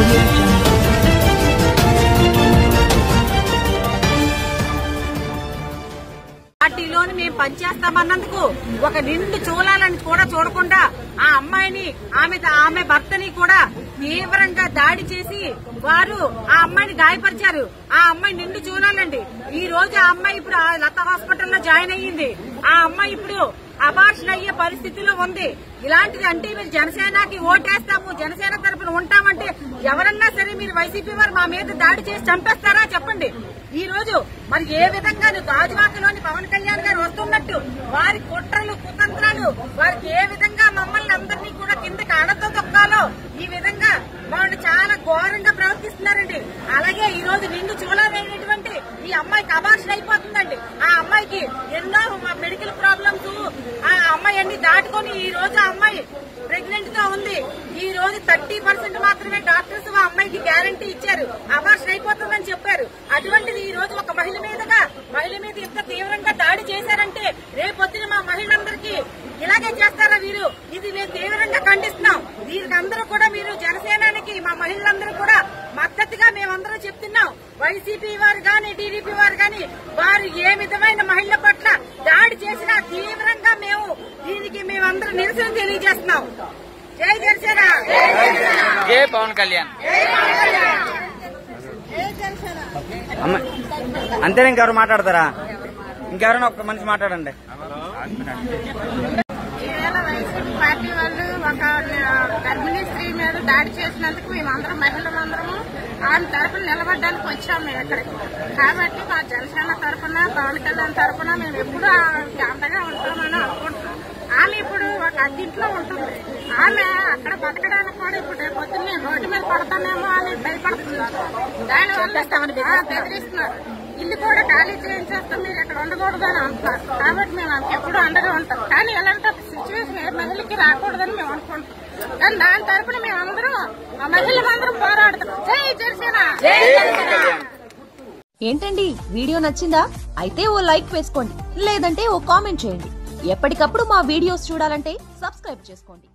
audio jungle. పార్టీలోని మేము పనిచేస్తామన్నందుకు ఒక నిండు చూడాలని కూడా చూడకుండా ఆ అమ్మాయిని ఆమె ఆమె భర్తని కూడా తీవ్రంగా దాడి చేసి వారు ఆ అమ్మాయిని గాయపరిచారు ఆ అమ్మాయి నిండు చూడాలండి ఈ రోజు ఆ అమ్మాయి ఇప్పుడు ఆ లత హాస్పిటల్లో జాయిన్ అయ్యింది ఆ అమ్మాయి ఇప్పుడు అబార్షన్ అయ్యే పరిస్థితిలో ఉంది ఇలాంటిది అంటే మీరు జనసేనకి ఓటేస్తాము జనసేన తరపున ఉంటామంటే ఎవరన్నా సరే మీరు వైసీపీ వారు మా మీద దాడి చేసి చంపేస్తారా చెప్పండి ఈ రోజు మరి ఏ విధంగా గాజువాకలోని పవన్ కళ్యాణ్ గారు వస్తున్నట్టు వారి కుట్రలు కుతంత్రాలు వారికి ఏ విధంగా మమ్మల్ని అందరినీ కూడా కిందకి అడతో తొక్కాలో ఈ విధంగా వాళ్ళు చాలా ఘోరంగా ప్రవర్తిస్తున్నారండి అలాగే ఈ రోజు నిండు చూడలేనటువంటి ఈ అమ్మాయికి అబార్షన్ అయిపోతుందండి ఆ అమ్మాయికి ఎన్నో మెడికల్ ప్రాబ్లమ్స్ ఆ అమ్మాయి అన్ని దాటుకొని ఈ రోజు ఆ అమ్మాయి ప్రెగ్నెంట్ గా ఉంది ఈ రోజు థర్టీ పర్సెంట్ మాత్రమే డాక్టర్స్ ఆ అమ్మాయికి గ్యారంటీ ఇచ్చారు అబార్షన్ అయిపోతుందని చెప్పారు అటువంటిది ఈ రోజు ఒక మహిళ మీదుగా మహిళ మీద ఇంత తీవ్రంగా దాడి చేశారంటే రేపొద్దున మా మహిళలందరికీ ఇలాగే చేస్తారా వీరు ఇది మేము తీవ్రంగా ఖండిస్తున్నాం దీనికి అందరూ కూడా మీరు జనసేనానికి మా మహిళలందరూ కూడా మద్దతుగా మేమందరూ చెప్తున్నాం వైసీపీ వారు గాని టీడీపీ వారు గాని వారు ఏ విధమైన మహిళల పట్ల దాడి చేసినా తీవ్రంగా మేము దీనికి మేమందరూ నిరసన తెలియజేస్తున్నాం జై జనసేన జై పవన్ కళ్యాణ్ అమ్మ అంతేనా ఇంకెవరు మాట్లాడతారా ఇంకెవరైనా ఒక్క మనిషి మాట్లాడండి ఈవేళ వైసీపీ పార్టీ వాళ్ళు ఒక గర్భిణీ స్త్రీ మీద దాడి చేసినందుకు మేమందరం మహిళలందరము ఆమె తరపున నిలబడడానికి వచ్చాం మేము ఇక్కడికి కాబట్టి మా జనసేన తరపున పవన్ కళ్యాణ్ తరపున మేము ఎప్పుడూ ఆమెకి అండగా ఉంటామని అనుకుంటున్నాం ఆమె ఇప్పుడు ఒక అద్దింట్లో ఉంటుంది ఆమె అక్కడ బతకడానికి కూడా ఇప్పుడు రేపు పొద్దున్నే రోడ్డు మీద పడతానేమో అని భయపడుతున్నారు దానివల్ల ఆ, బెదిరిస్తున్నారు ఇల్లు కూడా ఖాళీ చేయించేస్తాం మీరు ఇక్కడ ఉండకూడదు అని అంటున్నారు కాబట్టి మేము ఆమెకి ఎప్పుడూ అండగా ఉంటాం కానీ ఎలాంటి సిచ్యువేషన్ ఏ మహిళకి రాకూడదని మేము అనుకుంటాం కానీ దాని తరపున మేమందరం ఆ మహిళలందరం పోరాడుతాం జై జనసేన ఏంటండి వీడియో నచ్చిందా అయితే ఓ లైక్ వేసుకోండి లేదంటే ఓ కామెంట్ చేయండి ఎప్పటికప్పుడు మా వీడియోస్ చూడాలంటే సబ్స్క్రైబ్ చేసుకోండి